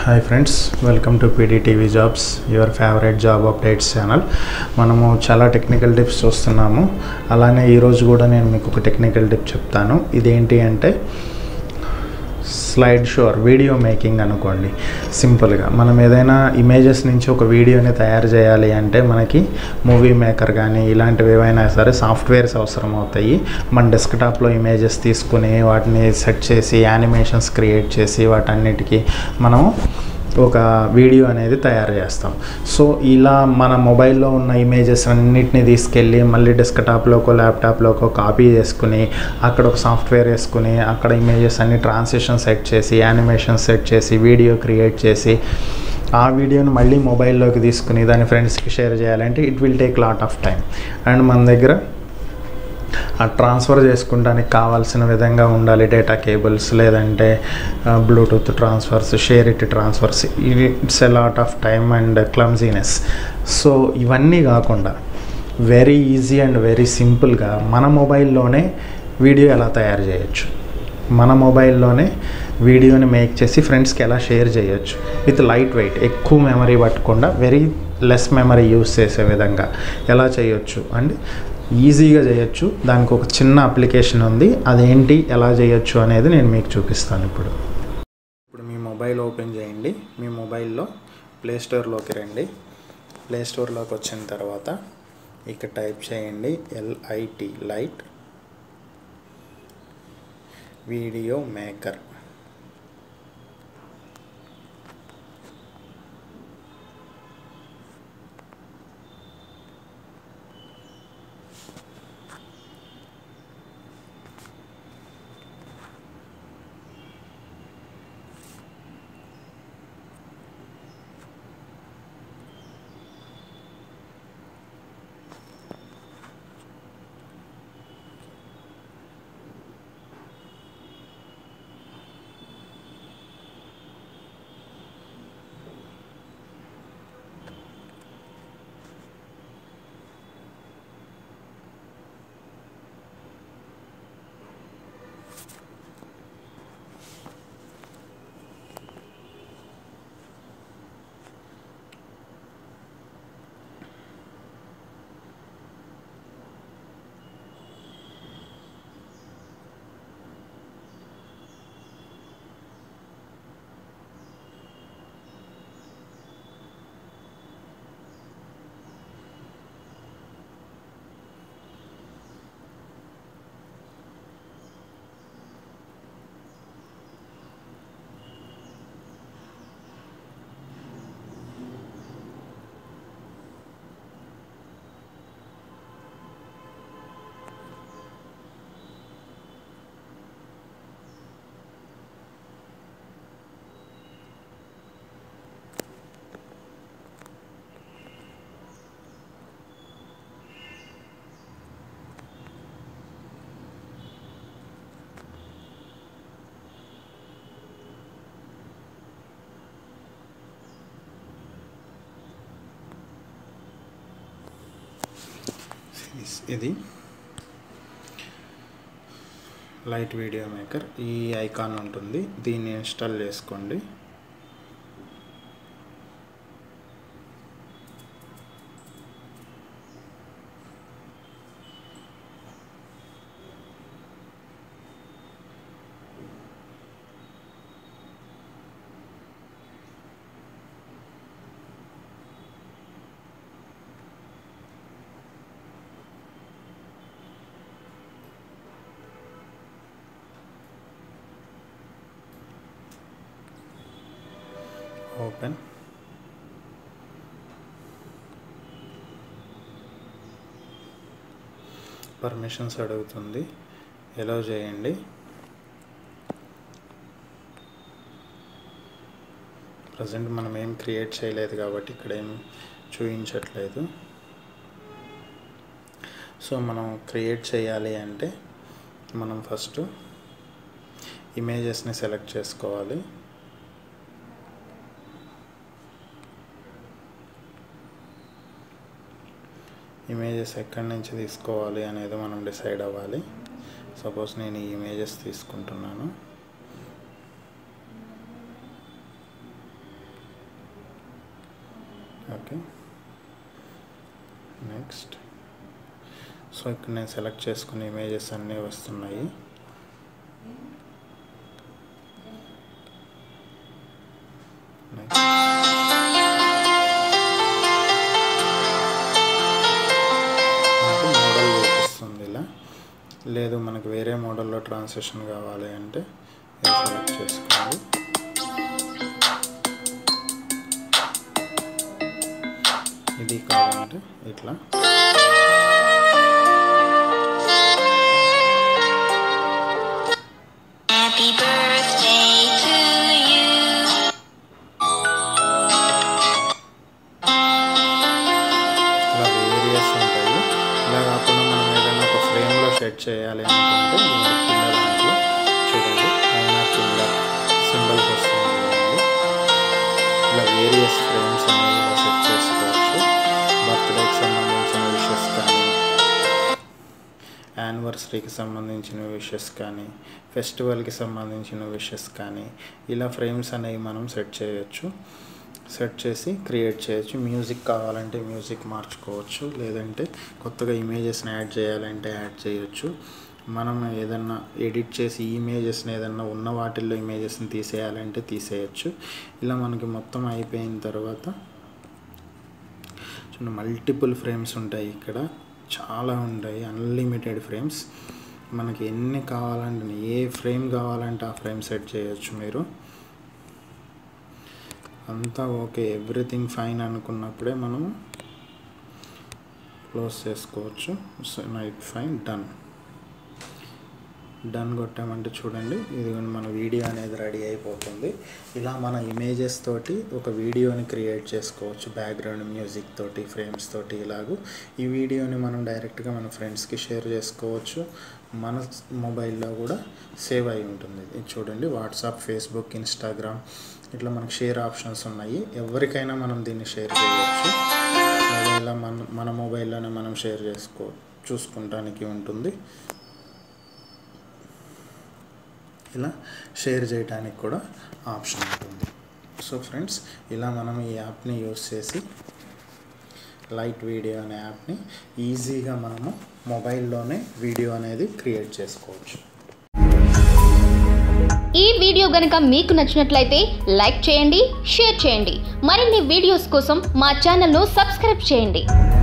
Hi friends welcome to PDTV jobs your favourite job updates channel మనము చాలా technical tips చూస్తున్నాము అలానే ఈరోజు కూడా నేను మీకు ఒక టెక్నికల్ టిప్ చెప్తాను ఇదేంటి అంటే స్లైడ్ షోర్ వీడియో మేకింగ్ అనుకోండి సింపుల్గా మనం ఏదైనా ఇమేజెస్ నుంచి ఒక వీడియోని తయారు చేయాలి అంటే మనకి మూవీ మేకర్ కానీ ఇలాంటివి ఏవైనా సరే సాఫ్ట్వేర్స్ అవసరం అవుతాయి మన డెస్క్టాప్లో ఇమేజెస్ తీసుకుని వాటిని సెట్ చేసి యానిమేషన్స్ క్రియేట్ చేసి వాటన్నిటికీ మనం ఒక వీడియో అనేది తయారు చేస్తాం సో ఇలా మన మొబైల్లో ఉన్న ఇమేజెస్ అన్నిటిని తీసుకెళ్ళి మళ్ళీ డెస్క్టాప్లోకో ల్యాప్టాప్లోకో కాపీ చేసుకుని అక్కడ ఒక సాఫ్ట్వేర్ వేసుకుని అక్కడ ఇమేజెస్ అన్ని ట్రాన్సిషన్ సెట్ చేసి యానిమేషన్ సెట్ చేసి వీడియో క్రియేట్ చేసి ఆ వీడియోని మళ్ళీ మొబైల్లోకి తీసుకుని దాని ఫ్రెండ్స్కి షేర్ చేయాలంటే it will take lot of time and మన దగ్గర ఆ ట్రాన్స్ఫర్ చేసుకుంటానికి కావాల్సిన విధంగా ఉండాలి డేటా కేబుల్స్ లేదంటే Bluetooth transfers share it transfers ఇవి it's a lot of time and clumsiness so ఇవన్నీ కాకుండా వెరీ ఈజీ అండ్ వెరీ సింపుల్గా మన మొబైల్లోనే వీడియో ఎలా తయారు చేయొచ్చు మన మొబైల్లోనే వీడియోని మేక్ చేసి ఫ్రెండ్స్కి ఎలా షేర్ చేయొచ్చు విత్ లైట్ వెయిట్ ఎక్కువ మెమరీ పట్టకుండా వెరీ లెస్ మెమరీ యూస్ చేసే విధంగా ఎలా చేయొచ్చు అండ్ ఈజీగా చేయొచ్చు దానికి ఒక చిన్న అప్లికేషన్ ఉంది అదేంటి ఎలా చేయొచ్చు అనేది నేను మీకు చూపిస్తాను ఇప్పుడు ఇప్పుడు మీ మొబైల్ ఓపెన్ చేయండి మీ మొబైల్లో ప్లే స్టోర్లోకి రండి ప్లే స్టోర్లోకి వచ్చిన తర్వాత ఇక్కడ టైప్ చేయండి ఎల్ఐటి లైట్ వీడియో మేకర్ ఇది లైట్ వీడియో మేకర్ ఈ ఐకాన్ ఉంటుంది దీన్ని ఇన్స్టాల్ చేసుకోండి ఓపెన్ పర్మిషన్స్ అడుగుతుంది ఎలా చేయండి ప్రజెంట్ మనం ఏం క్రియేట్ చేయలేదు కాబట్టి ఇక్కడ ఏం చూపించట్లేదు సో మనం క్రియేట్ చేయాలి అంటే మనం ఫస్ట్ ఇమేజెస్ని సెలెక్ట్ చేసుకోవాలి ఇమేజెస్ ఎక్కడి నుంచి తీసుకోవాలి అనేది మనం డిసైడ్ అవ్వాలి సపోజ్ నేను ఈ ఇమేజెస్ తీసుకుంటున్నాను నెక్స్ట్ సో ఇక్కడ నేను సెలెక్ట్ చేసుకున్న ఇమేజెస్ అన్నీ వస్తున్నాయి నెక్స్ట్ మనకు మోడల్ చూపిస్తుంది ఇలా లేదు మనకు వేరే మోడల్లో ట్రాన్సాక్షన్ కావాలి అంటే ఇది సెలెక్ట్ చేసుకోండి ఇది కావాలంటే ఇట్లా Happy birthday to you. ఇలా వేరియస్ ఉంటాయి ఇలా కాకుండా మనం ఏదైనా ఒక ఫ్రేమ్లో సెట్ చేయాలి అనుకుంటే దీని కింద దాంట్లో చూడండి అయినా కింద సింబల్స్ వస్తుంది చూడండి ఇలా వేరియస్ ఫ్రేమ్స్ అనేవి ఇలా సెట్ చేసుకోవచ్చు బర్త్డేకి సంబంధించిన విషెస్ కానీ యానివర్సరీకి సంబంధించిన విషెస్ కానీ ఫెస్టివల్కి సంబంధించిన విషెస్ కానీ ఇలా ఫ్రేమ్స్ అనేవి మనం సెట్ చేయొచ్చు సెట్ చేసి క్రియేట్ చేయొచ్చు మ్యూజిక్ కావాలంటే మ్యూజిక్ మార్చుకోవచ్చు లేదంటే కొత్తగా ఇమేజెస్ని యాడ్ చేయాలంటే యాడ్ చేయొచ్చు మనం ఏదన్నా ఎడిట్ చేసి ఈ ఇమేజెస్ని ఏదన్నా ఉన్న వాటిల్లో ఇమేజెస్ని తీసేయాలంటే తీసేయచ్చు ఇలా మనకి మొత్తం అయిపోయిన తర్వాత చూడండి మల్టిపుల్ ఫ్రేమ్స్ ఉంటాయి ఇక్కడ చాలా ఉంటాయి అన్లిమిటెడ్ ఫ్రేమ్స్ మనకి ఎన్ని కావాలంటే ఏ ఫ్రేమ్ కావాలంటే ఆ ఫ్రేమ్ సెట్ చేయొచ్చు మీరు అంతా ఓకే ఎవ్రీథింగ్ ఫైన్ అనుకున్నప్పుడే మనము క్లోజ్ చేసుకోవచ్చు నైట్ ఫైన్ డన్ డన్ కొట్టామంటే చూడండి ఇది మన వీడియో అనేది రెడీ అయిపోతుంది ఇలా మన ఇమేజెస్ తోటి ఒక వీడియోని క్రియేట్ చేసుకోవచ్చు బ్యాక్గ్రౌండ్ మ్యూజిక్ తోటి ఫ్రేమ్స్ తోటి ఇలాగూ ఈ వీడియోని మనం డైరెక్ట్గా మన ఫ్రెండ్స్కి షేర్ చేసుకోవచ్చు మన మొబైల్లో కూడా సేవ్ అయి ఉంటుంది ఇది చూడండి వాట్సాప్ ఫేస్బుక్ ఇన్స్టాగ్రామ్ ఇట్లా మనకు షేర్ ఆప్షన్స్ ఉన్నాయి ఎవరికైనా మనం దీన్ని షేర్ చేయవచ్చు ఇలా మన మన మొబైల్లోనే మనం షేర్ చేసుకో చూసుకుంటానికి ఉంటుంది ఇలా షేర్ చేయడానికి కూడా ఆప్షన్ ఉంటుంది సో ఫ్రెండ్స్ ఇలా మనం ఈ యాప్ని యూస్ చేసి లైట్ వీడియో అనే యాప్ని ఈజీగా మనము మొబైల్లోనే వీడియో అనేది క్రియేట్ చేసుకోవచ్చు ఈ వీడియో గనుక మీకు నచ్చినట్లయితే లైక్ చేయండి షేర్ చేయండి మరిన్ని వీడియోస్ కోసం మా ఛానల్ను సబ్స్క్రైబ్ చేయండి